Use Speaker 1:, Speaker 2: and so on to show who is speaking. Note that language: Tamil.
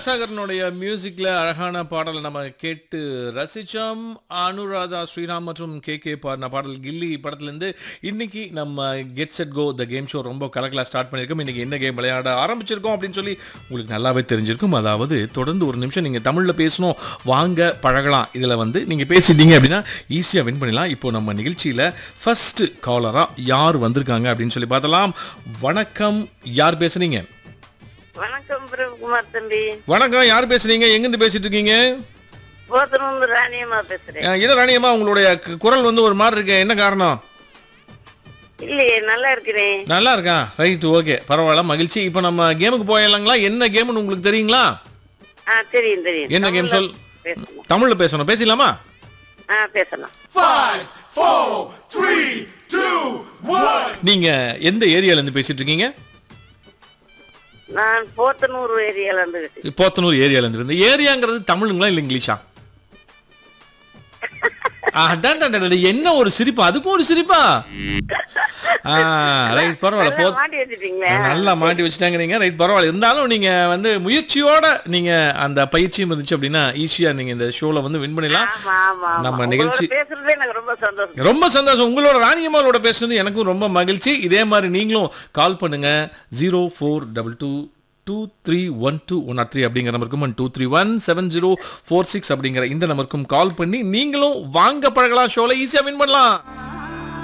Speaker 1: வித்யாசாகரனுடைய மியூசிக்ல அழகான பாடலை நம்ம கேட்டு ரசிச்சோம் அனுராதா ஸ்ரீராம் மற்றும் கே கே பாடின பாடல் கில்லி படத்துலேருந்து இன்னைக்கு நம்ம get set go the game show ரொம்ப கலக்கலா ஸ்டார்ட் பண்ணியிருக்கோம் இன்னைக்கு என்ன கேம் விளையாட ஆரம்பிச்சிருக்கோம் அப்படின்னு சொல்லி உங்களுக்கு நல்லாவே தெரிஞ்சிருக்கும் அதாவது தொடர்ந்து ஒரு நிமிஷம் நீங்கள் தமிழில் பேசணும் வாங்க பழகலாம் இதில் வந்து நீங்கள் பேசிட்டீங்க அப்படின்னா ஈஸியாக வின் பண்ணலாம் இப்போ நம்ம நிகழ்ச்சியில் ஃபர்ஸ்ட் காலராக யார் வந்திருக்காங்க அப்படின்னு சொல்லி பார்த்தலாம் வணக்கம் யார் பேசுறீங்க
Speaker 2: வணக்கம் பிரபுகுமார் தம்பி
Speaker 1: வணக்கம் யார் பேசுறீங்க எங்கேருந்து பேசிட்டு இருக்கீங்க
Speaker 2: போத்தனூர்ல ராணியம்மா பேசுறேன்
Speaker 1: அஹ் என்ன ராணியம்மா உங்களுடைய கு- குரல் வந்து ஒரு மாதிரி இருக்கு என்ன காரணம்
Speaker 2: இல்லையே நல்லா இருக்கிறேன்
Speaker 1: நல்லா இருக்கா ரைட் ஓகே பரவாயில்ல மகிழ்ச்சி இப்போ நம்ம கேமுக்கு போயிடலாங்களா என்ன கேம்னு உங்களுக்கு தெரியுங்களா
Speaker 2: ஆ தெரியும் தெரியும்
Speaker 1: என்ன கேம்
Speaker 2: தமிழ்ல
Speaker 1: சொல்
Speaker 2: பேசணும்
Speaker 1: தமிழ்ல பேசணும் பேசலாமா
Speaker 2: ஆ பேசலாம்
Speaker 3: Five, four, three, two, one.
Speaker 1: நீங்க எந்த ஏரியால இருந்து பேசிட்டு இருக்கீங்க
Speaker 2: நான் போத்தனூர் ஏரியால இருந்து பேசுறேன்.
Speaker 1: போத்தனூர் ஏரியால இருந்து இந்த ஏரியாங்கிறது தமிழுங்களா இல்ல இங்கிலீஷா அதான் என்ன ஒரு சிரிப்பு அதுக்கும் ஒரு சிரிப்பா ஆ ரைட் பரவாயில்ல
Speaker 2: நல்லா
Speaker 1: போ
Speaker 2: மாட்டி வச்சுட்டீங்களே
Speaker 1: நல்லா மாட்டி வச்சுட்டாங்க நீங்க ரைட் பரவாயில்ல இருந்தாலும் நீங்க வந்து முயற்சியோட நீங்க அந்த பயிற்சியும் இருந்துச்சு அப்படின்னா ஈஸியா நீங்க இந்த ஷோல வந்து வின் பண்ணிடலாம்
Speaker 2: ஆமா ஆமா ஆமா.
Speaker 1: நம்ம
Speaker 2: உங்களோட
Speaker 1: நிகழ்ச்சி
Speaker 2: பேசுறதே எனக்கு ரொம்ப சந்தோஷம்
Speaker 1: ரொம்ப சந்தோஷம் உங்களோட ராணியம்மாளோட பேசுறது எனக்கும் ரொம்ப மகிழ்ச்சி இதே மாதிரி நீங்களும் கால் பண்ணுங்க zero four double two two three one two one or three அப்படிங்கிற நம்பருக்கும் two three one seven zero four six அப்படிங்கிற இந்த நம்பருக்கும் கால் பண்ணி நீங்களும் வாங்க பழகலாம் ஷோல ஈஸியாக வின் பண்ணலாம்